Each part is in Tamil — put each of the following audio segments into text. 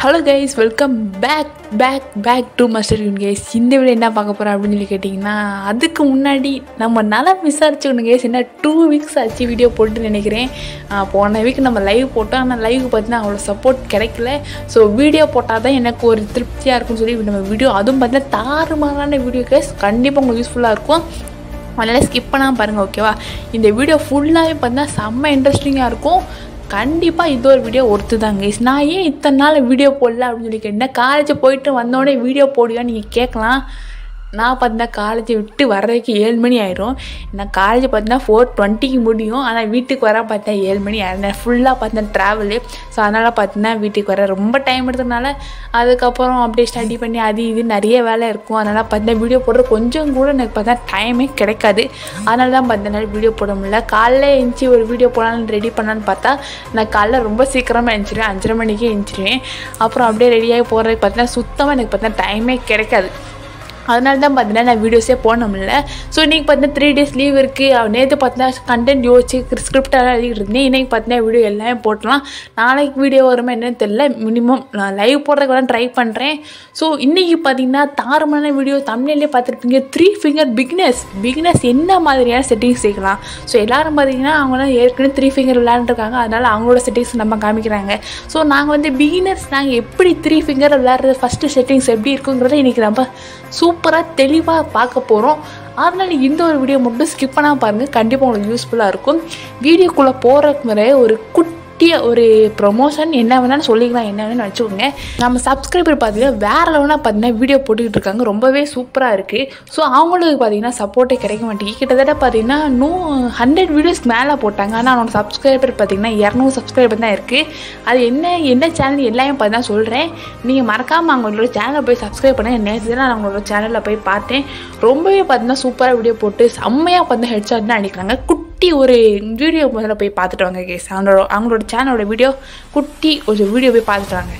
Hello guys welcome back back back to மஸ்டர் யூன் கைஸ் இந்த வீடியோ என்ன பார்க்க போகிறோம் அப்படின்னு சொல்லி கேட்டிங்கன்னா அதுக்கு முன்னாடி நம்ம நல்லா விசாரிச்சுக்கணும் கைஸ் என்ன டூ வீக்ஸ் ஆச்சு வீடியோ போட்டு நினைக்கிறேன் ஆஹ் போன வீக் நம்ம லைவ் போட்டோம் ஆனால் லைவ் பார்த்தீங்கன்னா அவ்வளோ சப்போர்ட் கிடைக்கல ஸோ வீடியோ போட்டால் தான் எனக்கு ஒரு திருப்தியாக இருக்கும்னு சொல்லி நம்ம வீடியோ அதுவும் பார்த்தீங்கன்னா தாறுமாறான வீடியோ கைஸ் கண்டிப்பாக உங்களுக்கு யூஸ்ஃபுல்லாக இருக்கும் அதனால் ஸ்கிப் பண்ணாமல் பாருங்கள் ஓகேவா இந்த வீடியோ ஃபுல்லாகவே பார்த்தீங்கன்னா செம்ம இன்ட்ரெஸ்டிங்காக இருக்கும் கண்டிப்பாக இது ஒரு வீடியோ ஒருத்து தான் கைஸ் நான் ஏன் இத்தனை நாள் வீடியோ போடல அப்படின்னு சொல்லி கேட்டேன் காலேஜ் போயிட்டு வந்தோடனே வீடியோ போடுவியா நீங்கள் கேட்கலாம் நான் பார்த்தீங்கன்னா காலேஜை விட்டு வர்றதுக்கு ஏழு மணி ஆயிரும் நான் காலேஜ் பார்த்தீங்கன்னா ஃபோர் டுவெண்ட்டிக்கு முடியும் ஆனால் வீட்டுக்கு வர பார்த்தா ஏழு மணி ஆயிரம் ஃபுல்லாக பார்த்தேன் ட்ராவலு ஸோ அதனால் பார்த்தீங்கன்னா வீட்டுக்கு வர ரொம்ப டைம் எடுத்ததுனால அதுக்கப்புறம் அப்படியே ஸ்டடி பண்ணி அது இது நிறைய வேலை இருக்கும் அதனால் பார்த்தீங்கன்னா வீடியோ போடுற கொஞ்சம் கூட எனக்கு பார்த்தா டைமே கிடைக்காது அதனால தான் பார்த்தீங்கன்னா வீடியோ போட முடியல காலைல எழுந்துச்சி ஒரு வீடியோ போடலான்னு ரெடி பண்ணலான்னு பார்த்தா நான் காலைல ரொம்ப சீக்கிரமாக எழுந்திரிவேன் அஞ்சரை மணிக்கே எழுந்திரிவேன் அப்புறம் அப்படியே ரெடியாகி போகிறதுக்கு பார்த்தீங்கன்னா சுத்தமாக எனக்கு பார்த்தீங்கன்னா டைமே கிடைக்காது அதனால தான் பார்த்தீங்கன்னா நான் வீடியோஸே போட முடியல ஸோ இன்றைக்கி பார்த்தீங்கன்னா த்ரீ டேஸ் லீவ் இருக்குது நேற்று பார்த்தீங்கன்னா கண்டென்ட் யோசிச்சு ஸ்கிரிப்டெல்லாம் எழுதிட்டு இருந்தேன் இன்றைக்கி பார்த்தீங்கன்னா வீடியோ எல்லாமே போட்டலாம் நாளைக்கு வீடியோ வருமா என்னன்னு தெரியல மினிமம் நான் லைவ் போடுறதுக்கு ட்ரை பண்ணுறேன் ஸோ இன்றைக்கி பார்த்தீங்கன்னா தாரமான வீடியோ தமிழ்லேயே பார்த்துருப்பீங்க த்ரீ ஃபிங்கர் பிக்னஸ் பிக்னஸ் என்ன மாதிரியான செட்டிங்ஸ் சேர்க்கலாம் ஸோ எல்லோரும் பார்த்தீங்கன்னா அவங்களாம் ஏற்கனவே த்ரீ ஃபிங்கர் விளையாண்டுருக்காங்க அதனால் அவங்களோட செட்டிங்ஸ் நம்ம காமிக்கிறாங்க ஸோ நாங்கள் வந்து பிகினர்ஸ் நாங்கள் எப்படி த்ரீ ஃபிங்கர் விளையாடுறது ஃபஸ்ட்டு செட்டிங்ஸ் எப்படி இருக்குங்கிறத இன்றைக்கி நம்ம சூப்பராக தெளிவாக பார்க்க போகிறோம் அதனால் இந்த ஒரு வீடியோ மட்டும் ஸ்கிப் பண்ணால் பாருங்கள் கண்டிப்பாக உங்களுக்கு யூஸ்ஃபுல்லாக இருக்கும் வீடியோக்குள்ளே போகிறதுக்கு முறை ஒரு குட்டிய ஒரு ப்ரொமோஷன் என்ன வேணாலும் சொல்லிக்கலாம் என்ன வேணும்னு வச்சுக்கோங்க நம்ம சப்ஸ்கிரைபர் பார்த்தீங்கன்னா வேறு லெவலாக பார்த்தீங்கன்னா வீடியோ போட்டுக்கிட்டு இருக்காங்க ரொம்பவே சூப்பராக இருக்குது ஸோ அவங்களுக்கு பார்த்தீங்கன்னா சப்போர்ட்டே கிடைக்க மாட்டேங்குது கிட்டத்தட்ட பார்த்தீங்கன்னா நூ ஹண்ட்ரட் வீடியோஸ் மேலே போட்டாங்க ஆனால் அவனோட சப்ஸ்கிரைபர் பார்த்தீங்கன்னா இரநூறு சப்ஸ்கிரைபர் தான் இருக்குது அது என்ன என்ன சேனல் எல்லாமே பார்த்து தான் சொல்கிறேன் நீங்கள் மறக்காமல் அவங்களோட சேனலை போய் சப்ஸ்கிரைப் பண்ணுங்கள் நேற்று தான் நான் அவங்களோட சேனலில் போய் பார்த்தேன் ரொம்பவே பார்த்தீங்கன்னா சூப்பராக வீடியோ போட்டு செம்மையாக பார்த்து ஹெட்ஷாட் தான் அடிக்கிறாங்க குட்டி ஒரு வீடியோ முதல்ல போய் பார்த்துட்டு வாங்க கேஸ் அவங்களோட அவங்களோட சேனலோட வீடியோ குட்டி ஒரு வீடியோ போய் பார்த்துட்டு வாங்க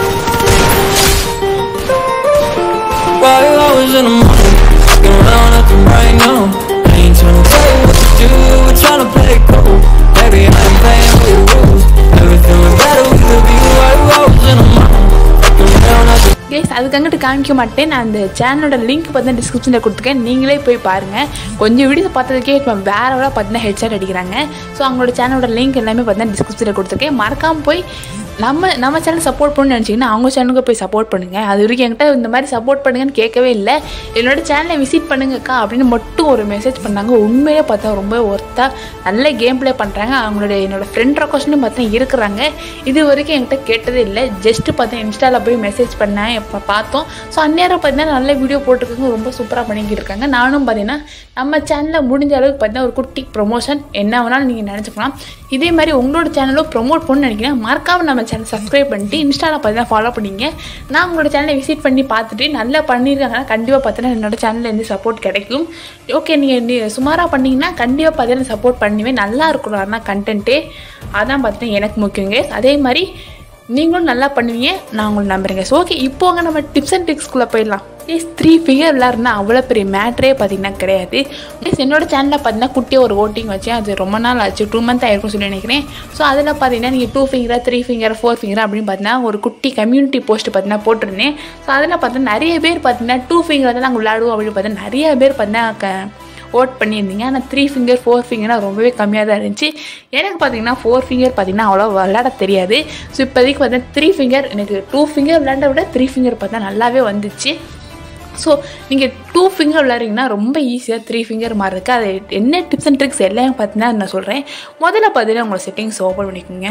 Five hours in the morning, looking around at them right now. I ain't tryna tell you what to do, we're tryna play it cool. Baby, I ain't playing with your rules. Everything was better with a view. Five hours in the morning, looking around at them. Guys அதுக்கங்கிட்டு காமிக்க மாட்டேன் நான் அந்த சேனலோட லிங்க் பார்த்தா டிஸ்கிரிப்ஷனில் கொடுத்துருக்கேன் நீங்களே போய் பாருங்கள் கொஞ்சம் வீடியோ பார்த்ததுக்கே இப்போ வேறு வேறு பார்த்தீங்கன்னா ஹெட்செட் அடிக்கிறாங்க ஸோ அவங்களோட சேனலோட லிங்க் எல்லாமே பார்த்தீங்கன்னா டிஸ்கிரிப்ஷனில் கொடுத்துருக்கேன் மறக்காமல் போய் நம்ம நம்ம சேனல் சப்போர்ட் பண்ணணும்னு நினச்சிங்கன்னா அவங்க சேனலுக்கு போய் சப்போர்ட் பண்ணுங்கள் அது வரைக்கும் என்கிட்ட இந்த மாதிரி சப்போர்ட் பண்ணுங்கன்னு கேட்கவே இல்லை என்னோட சேனலை விசிட் பண்ணுங்கக்கா அப்படின்னு மட்டும் ஒரு மெசேஜ் பண்ணாங்க உண்மையிலே பார்த்தா ரொம்ப ஒர்த்தாக நல்ல கேம் ப்ளே பண்ணுறாங்க அவங்களோட என்னோட ஃப்ரெண்ட் ரெக்வஸ்ட்னு பார்த்தா இருக்கிறாங்க இது வரைக்கும் என்கிட்ட கேட்டதே இல்லை ஜஸ்ட்டு பார்த்தேன் இன்ஸ்டாவில் போய் மெசேஜ் பண்ணேன் இப்போ பார்த்தோம் ஸோ அந்நேரம் பார்த்தீங்கன்னா நல்ல வீடியோ போட்டிருக்காங்க ரொம்ப சூப்பராக பண்ணிக்கிட்டு இருக்காங்க நானும் பார்த்தீங்கன்னா நம்ம சேனலில் முடிஞ்ச அளவுக்கு பார்த்தீங்கன்னா ஒரு குட்டி ப்ரொமோஷன் என்ன வேணாலும் நீங்கள் நினச்சிக்கலாம் இதே மாதிரி உங்களோட சேனலும் ப்ரொமோட் பண்ணணும்னு நினைக்கிறேன் மறக்காமல் நம்ம சேனல் சப்ஸ்கிரைப் பண்ணிட்டு இன்ஸ்டாவில் பார்த்தீங்கன்னா ஃபாலோ பண்ணிங்க நான் உங்களோட சேனலை விசிட் பண்ணி பார்த்துட்டு நல்லா பண்ணியிருக்காங்கன்னா கண்டிப்பாக பார்த்தீங்கன்னா என்னோட சேனலில் இருந்து சப்போர்ட் கிடைக்கும் ஓகே நீங்கள் நீ சுமாராக பண்ணீங்கன்னா கண்டிப்பாக பார்த்தீங்கன்னா சப்போர்ட் பண்ணுவேன் நல்லா இருக்கணும் ஆனால் கண்டென்ட்டே அதான் பார்த்தீங்கன்னா எனக்கு முக்கியங்க அதே மாதிரி நீங்களும் நல்லா பண்ணுவீங்க நான் உங்களை நம்புறேங்க ஸோ ஓகே இப்போ அங்கே நம்ம டிப்ஸ் அண்ட் ட்ரிக்ஸ்குள்ளே போயிடலாம் ப்ளீஸ் த்ரீ ஃபிகர் விளாட்னா அவ்வளோ பெரிய மேட்ரே பார்த்தீங்கன்னா கிடையாது ப்ளீஸ் என்னோட சேனலில் பார்த்தீங்கன்னா குட்டியாக ஒரு ஓட்டிங் வச்சேன் அது ரொம்ப நாள் ஆச்சு டூ மந்த் ஆயிருக்கும் சொல்லி நினைக்கிறேன் ஸோ அதில் பார்த்தீங்கன்னா நீங்கள் two finger three finger four finger அப்படின்னு பார்த்தீங்கன்னா ஒரு குட்டி கம்யூனிட்டி போஸ்ட் பார்த்தீங்கன்னா போட்டிருந்தேன் ஸோ அதில் பார்த்தீங்கன்னா நிறைய பேர் பார்த்தீங்கன்னா டூ ஃபிங்கர் தான் நாங்கள் விளாடுவோம் அப்படின்னு பார்த்தீங்கன்னா நிறைய பேர் பார்த்தீங்கன்னா க- ஓட் பண்ணியிருந்தீங்க ஆனால் த்ரீ ஃபிங்கர் ஃபோர் ஃபிங்கர்னா ரொம்பவே கம்மியாக தான் இருந்துச்சு எனக்கு பார்த்தீங்கன்னா ஃபோர் ஃபிங்கர் பார்த்தீங்கன்னா அவ்வளோ விளையாட தெரியாது ஸோ இப்போதைக்கு பார்த்தீங்கன்னா த்ரீ ஃபிங்கர் எனக்கு டூ ஃபிங்கர் விளையாண்ட விட த்ரீ ஃபிங்கர் பார்த்தா நல்லாவே வந்துச்சு ஸோ நீங்கள் டூ ஃபிங்கர் விளையாடுறீங்கன்னா ரொம்ப ஈஸியாக த்ரீ ஃபிங்கர் மாதிரி இருக்குது அது என்ன டிப்ஸ் அண்ட் ட்ரிக்ஸ் எல்லாம் பார்த்தீங்கன்னா நான் சொல்கிறேன் முதல்ல பார்த்தீங்கன்னா உங்களோட செட்டிங்ஸ் ஓப்பன் பண்ணிக்கோங்க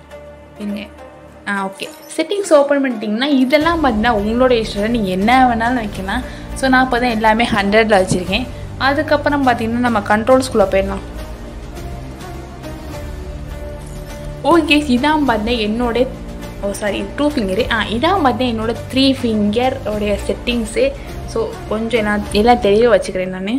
என்ன ஆ ஓகே செட்டிங்ஸ் ஓப்பன் பண்ணிட்டீங்கன்னா இதெல்லாம் பார்த்தீங்கன்னா உங்களோட இஷ்டம் நீங்கள் என்ன வேணாலும் வைக்கலாம் ஸோ நான் இப்போ தான் எல்லாமே ஹண்ட்ரடில் வச்சுருக்கேன் அதுக்கப்புறம் பார்த்தீங்கன்னா நம்ம கண்ட்ரோல்ஸ்குள்ளே போயிடலாம் ஓகே இதான் பார்த்தேன் என்னோட ஓ சாரி டூ ஃபிங்கரு ஆ இதான் பார்த்தேன் என்னோட த்ரீ ஃபிங்கர் உடைய செட்டிங்ஸு ஸோ கொஞ்சம் நான் எல்லாம் தெளிய வச்சுக்கிறேன் நான்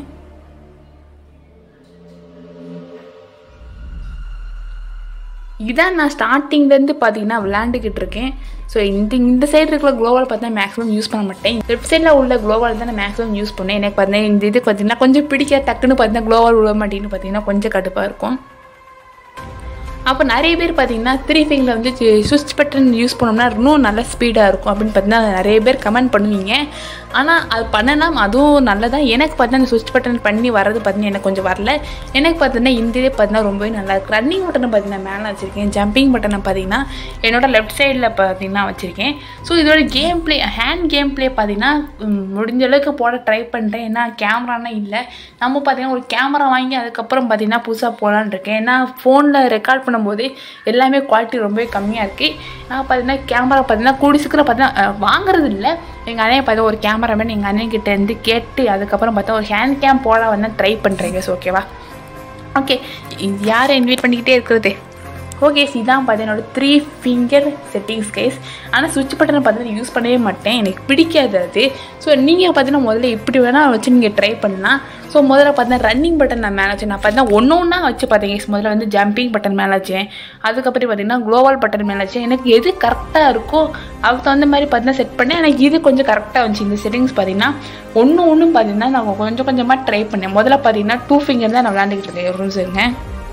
இதான் நான் ஸ்டார்டிங்லேருந்து பார்த்தீங்கன்னா விளாண்டுக்கிட்டு இருக்கேன் ஸோ இந்த இந்த சைடு இருக்கிற குளோவால் பார்த்தா மேக்ஸிமம் யூஸ் பண்ண மாட்டேன் வெப்சைட்டில் உள்ள குளோவால் தான் நான் மேக்ஸிமம் யூஸ் பண்ணேன் எனக்கு பார்த்தீங்கன்னா இந்த இது பார்த்தீங்கன்னா கொஞ்சம் பிடிக்க டக்குன்னு பார்த்தீங்கன்னா குளோவால் விட மாட்டேன்னு பார்த்தீங்கன்னா கொஞ்சம் கடுப்பாக இருக்கும் அப்போ நிறைய பேர் பார்த்தீங்கன்னா த்ரீ ஃபிங்கரில் வந்து சுவிட்ச் பட்டன் யூஸ் பண்ணோம்னா இன்னும் நல்ல ஸ்பீடாக இருக்கும் அப்படின்னு பார்த்தீங்கன்னா நிறைய பேர் கமெண்ட் பண்ணுவீங்க ஆனால் அது பண்ணலாம் அதுவும் நல்லதான் எனக்கு பார்த்தீங்கன்னா அந்த சுவிட்ச் பட்டன் பண்ணி வர்றது பார்த்தீங்கன்னா எனக்கு கொஞ்சம் வரல எனக்கு பார்த்தீங்கன்னா இந்த இதே பார்த்தீங்கன்னா ரொம்பவே நல்லா இருக்கு ரன்னிங் பட்டனை பார்த்தீங்கன்னா மேலே வச்சுருக்கேன் ஜம்பிங் பட்டனை பார்த்தீங்கன்னா என்னோட லெஃப்ட் சைடில் பார்த்தீங்கன்னா வச்சுருக்கேன் ஸோ இதோட game play hand game play பார்த்தீங்கன்னா ம், முடிஞ்ச அளவுக்கு போட ட்ரை பண்ணுறேன் ஏன்னா கேமரானா இல்லை நம்ம பார்த்தீங்கன்னா ஒரு கேமரா வாங்கி அதுக்கப்புறம் பார்த்தீங்கன்னா புதுசாக போகலான்னு இருக்கேன் ஏன்னா ஃபோனில் ரெக்கார்ட் பண்ணும்போது எல்லாமே குவாலிட்டி ரொம்பவே கம்மியாக இருக்குது நான் பார்த்தீங்கன்னா கேமரா பார்த்தீங்கன்னா கூடி சீக்கிரம் பார்த்தீங்கன்னா அஹ், வாங்குறது இல்லை எங்கள் அண்ணன் பார்த்தா ஒரு கேமராமேன் எங்கள் அண்ணன் கிட்ட இருந்து கேட்டு அதுக்கப்புறம் பார்த்தா ஒரு ஹேண்ட் கேம் போட வந்து ட்ரை பண்ணுறேங்க ஸோ ஓகேவா ஓகே யாரை இன்வைட் பண்ணிக்கிட்டே இருக்கிறது ஓகே இதான் பார்த்தா என்னோட த்ரீ ஃபிங்கர் செட்டிங்ஸ் கேஸ் ஆனால் சுவிட்ச் பட்டனை பார்த்தீங்கன்னா யூஸ் பண்ணவே மாட்டேன் எனக்கு பிடிக்காது அது ஸோ நீங்கள் பார்த்தீங்கன்னா முதல்ல இப்படி வேணால் வச்சு நீங்கள் ட்ரை பண்ணலாம் ஸோ முதல்ல பார்த்தீங்கன்னா ரன்னிங் பட்டன் நான் மேலே வச்சேன் நான் பார்த்தீங்கன்னா ஒன்று ஒன்றா வச்சு பார்த்தேன் guys. முதல்ல வந்து ஜம்பிங் பட்டன் மேலே வச்சேன் அதுக்கப்புறம் பார்த்தீங்கன்னா குளோபல் பட்டன் மேலே வச்சேன் எனக்கு எது கரெக்டாக இருக்கோ அதுக்கு தகுந்த மாதிரி பார்த்தீங்கன்னா செட் பண்ணேன் எனக்கு இது கொஞ்சம் கரெக்டாக வந்துச்சு இந்த செட்டிங்ஸ் பார்த்தீங்கன்னா ஒன்று ஒன்றும் பார்த்தீங்கன்னா நான் கொஞ்சம் கொஞ்சமாக ட்ரை பண்ணேன் முதல்ல பார்த்தீங்கன்னா டூ ஃபிங்கர் தான் நான் விளாண்டுக்கிட்டு இருக்கேன் ஒரு நிமிஷம் இருங்க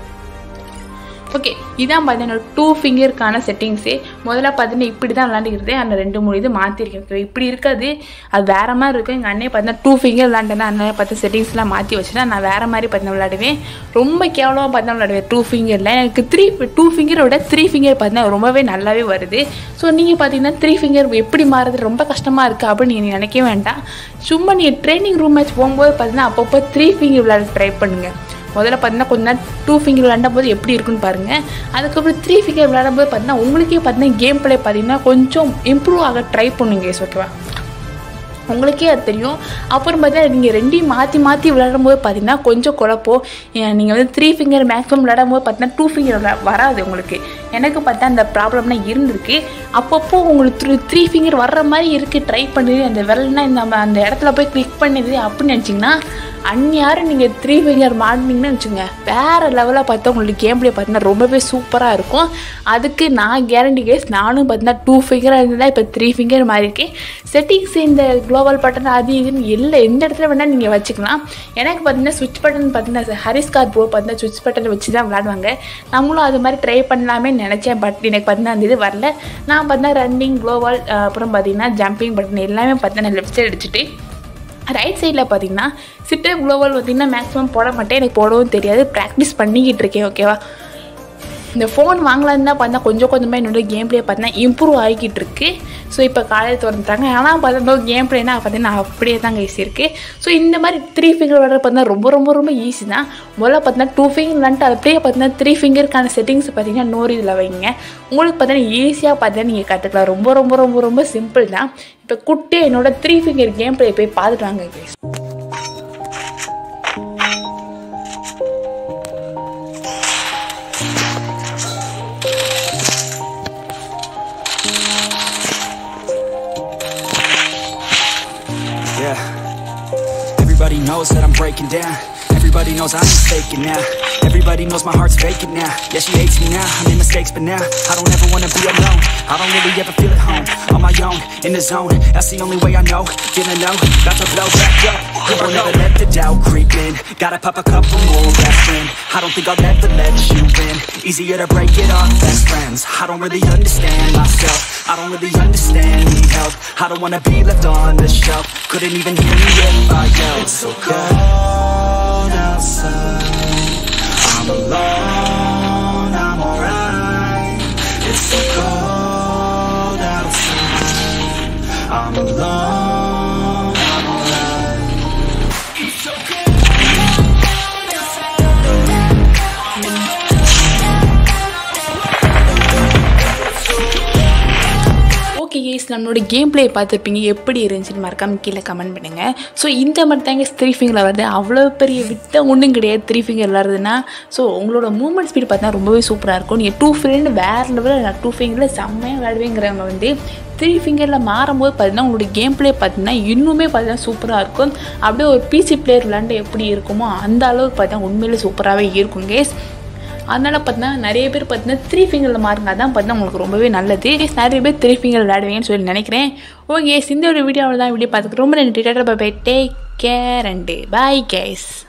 ஓகே இதான் பார்த்தீங்கன்னா டூ ஃபிங்கருக்கான செட்டிங்ஸே முதல்ல பார்த்தீங்கன்னா இப்படி தான் விளாண்டுக்கிறது அந்த ரெண்டு மூணு இது மாற்றிருக்கேன் Okay, இப்படி இருக்காது அது வேற மாதிரி இருக்கும் எங்கள் அண்ணே பார்த்தீங்கன்னா டூ ஃபிங்கர் விளாண்டேன்னா அண்ணன் பார்த்து செட்டிங்ஸ்லாம் மாற்றி வச்சுட்டா நான் வேற மாதிரி பார்த்தீங்கன்னா விளாடுவேன் ரொம்ப கேவலமாக பார்த்தா விளாடுவேன் டூ ஃபிங்கரில் எனக்கு த்ரீ டூ ஃபிங்கரை விட த்ரீ ஃபிங்கர் பார்த்தீங்கன்னா ரொம்பவே நல்லாவே வருது ஸோ நீங்கள் பார்த்தீங்கன்னா த்ரீ ஃபிங்கர் எப்படி மாறுது ரொம்ப கஷ்டமாக இருக்குது அப்படின்னு நீங்கள் நினைக்க வேண்டாம் சும்மா நீங்கள் ட்ரைனிங் ரூம் மேட்ச் போகும்போது பார்த்தீங்கன்னா அப்பப்போ த்ரீ ஃபிங்கர் விளையாட ட்ரை பண்ணுங்கள் முதல்ல பார்த்தீங்கன்னா கொஞ்ச நேரம் டூ ஃபிங்கர் விளையாடும் போது எப்படி இருக்குன்னு பாருங்கள் அதுக்கப்புறம் த்ரீ ஃபிங்கர் விளையாடும் போது பார்த்தீங்கன்னா உங்களுக்கே பார்த்தீங்கன்னா கேம் ப்ளே பார்த்தீங்கன்னா கொஞ்சம் இம்ப்ரூவ் ஆக ட்ரை பண்ணுங்க ஓகேவா உங்களுக்கே அது தெரியும் அப்புறம் பார்த்தீங்கன்னா நீங்கள் ரெண்டையும் மாற்றி மாற்றி விளையாடும் போது பார்த்தீங்கன்னா கொஞ்சம் குழப்பம் நீங்கள் வந்து த்ரீ ஃபிங்கர் மேக்ஸிமம் விளையாடும் போது பார்த்தீங்கன்னா டூ ஃபிங்கர் வராது உங்களுக்கு எனக்கு பார்த்தா அந்த ப்ராப்ளம்லாம் இருந்திருக்கு அப்பப்போ உங்களுக்கு த்ரீ த்ரீ ஃபிங்கர் வர்ற மாதிரி இருக்குது ட்ரை பண்ணுது அந்த விரல்னா நம்ம அந்த இடத்துல போய் கிளிக் பண்ணுது அப்படின்னு நினச்சிங்கன்னா அந்நியாரும் நீங்கள் த்ரீ ஃபிங்கர் மாட்டினீங்கன்னு வச்சுங்க வேறு லெவலாக பார்த்தா உங்களுக்கு கேம் ப்ளே பார்த்தீங்கன்னா ரொம்பவே சூப்பராக இருக்கும் அதுக்கு நான் கேரண்டி கேஸ் நானும் பார்த்தீங்கன்னா டூ ஃபிங்கராக இருந்ததா இப்போ த்ரீ ஃபிங்கர் மாதிரி இருக்கு செட்டிங்ஸ் இந்த குளோபல் பட்டன் அது இதுன்னு எல்லா எந்த இடத்துல வேணால் நீங்கள் வச்சுக்கலாம் எனக்கு பார்த்தீங்கன்னா சுவிட்ச் பட்டன் பார்த்தீங்கன்னா ஹரிஸ் கார் ப்ரோ பார்த்தீங்கன்னா சுவிட்ச் பட்டன் வச்சு தான் விளாடுவாங்க நம்மளும் அது மாதிரி ட்ரை பண்ணலாமே நினச்சேன் பட் எனக்கு பார்த்தீங்கன்னா அந்த இது வரல நான் பார்த்தீங்கன்னா ரன்னிங் குளோபல் அப்புறம் பார்த்தீங்கன்னா ஜம்பிங் பட்டன் எல்லாமே பார்த்தீங்கன்னா லெஃப்ட் சைடு அடிச்சுட்டு ரைட் சைடில் பார்த்தீங்கன்னா சிட்டர் குளோபல் பார்த்தீங்கன்னா மேக்ஸிமம் போட மாட்டேன் எனக்கு போடவும் தெரியாது ப்ராக்டிஸ் பண்ணிக்கிட்டு இருக்கேன் ஓகேவா இந்த ஃபோன் வாங்கலான்னு தான் பார்த்தா கொஞ்சம் கொஞ்சமாக என்னோட கேம் ப்ளே பார்த்தீங்கன்னா இம்ப்ரூவ் ஆகிக்கிட்டு இருக்கு ஸோ இப்போ காலையில் திறந்துட்டாங்க ஆனால் பார்த்தா கேம் ப்ளேனா பார்த்தீங்கன்னா அப்படியே தான் ஈஸி இருக்குது ஸோ இந்த மாதிரி த்ரீ ஃபிங்கர் விளாட பார்த்தீங்கன்னா ரொம்ப ரொம்ப ரொம்ப ஈஸி தான் முதல்ல பார்த்தீங்கன்னா டூ ஃபிங்கர் விளாண்டு அப்படியே பார்த்தீங்கன்னா த்ரீ ஃபிங்கருக்கான செட்டிங்ஸ் பார்த்தீங்கன்னா நோர் இதில் வைங்க உங்களுக்கு பார்த்தீங்கன்னா ஈஸியாக பார்த்தீங்கன்னா நீங்கள் கற்றுக்கலாம் ரொம்ப ரொம்ப ரொம்ப ரொம்ப சிம்பிள் தான் இப்போ குட்டி என்னோட த்ரீ ஃபிங்கர் கேம் ப்ளே போய் பார்த்துட்டு வாங்க guys. Yeah. Everybody knows that I'm breaking down. Everybody knows I ain't faking now. Everybody knows my heart's vacant now. Yeah, she hates me now. I made mistakes, but now I don't ever wanna be alone. I don't really ever feel at home. On my own, in the zone. That's the only way I know. Feeling low, about to blow back up. I will never let the doubt creep in. Gotta pop a couple more aspirin. I don't think I'll ever let you in. Easier to break it off best friends. I don't really understand myself. I don't really understand, need help. I don't wanna be left on the shelf. Couldn't even hear me if I yelled. It's so cold outside. I'm alone, I'm alright. It's so cold outside. I'm alone, I'm alright. It's so cold okay guys நம்மளோட கேம் ப்ளே பார்த்துருப்பீங்க எப்படி இருந்துச்சுன்னு மறக்காம கீழே கமெண்ட் பண்ணுங்கள் ஸோ இந்த மாதிரி தாங்க த்ரீ ஃபிங்கரில் வருது அவ்வளோ பெரிய வித்த ஒன்றும் கிடையாது த்ரீ ஃபிங்கர் விளாடுறதுன்னா ஸோ உங்களோட மூவ்மெண்ட் ஸ்பீட் பார்த்தா ரொம்பவே சூப்பராக இருக்கும் நீங்கள் டூ ஃபிங்கர் வேறு லெவலில் நான் டூ ஃபிங்கரில் செம்மையாக விளையாடுவேங்கிறவங்க வந்து த்ரீ ஃபிங்கரில் மாறும்போது பார்த்தீங்கன்னா உங்களோட கேம் ப்ளே பார்த்தீங்கன்னா இன்னுமே பார்த்தீங்கன்னா சூப்பராக இருக்கும் அப்படியே ஒரு பிசி பிளேயர் விளாண்டு எப்படி இருக்குமோ அந்த அளவுக்கு பார்த்தீங்கன்னா உண்மையிலே சூப்பராகவே இருக்கும் கேஸ் அதனால் பார்த்தீங்கன்னா நிறைய பேர் பார்த்தீங்கன்னா த்ரீ ஃபிங்கரில் மாறுங்க அதான் பார்த்தீங்கன்னா உங்களுக்கு ரொம்பவே நல்லது நிறைய பேர் த்ரீ ஃபிங்கர் விளையாடுவீங்கன்னு சொல்லி நினைக்கிறேன் ஓகே இந்த ஒரு வீடியோவில் தான் வீடியோ பார்த்துக்கு ரொம்ப நன்றி tata bye take care and bye case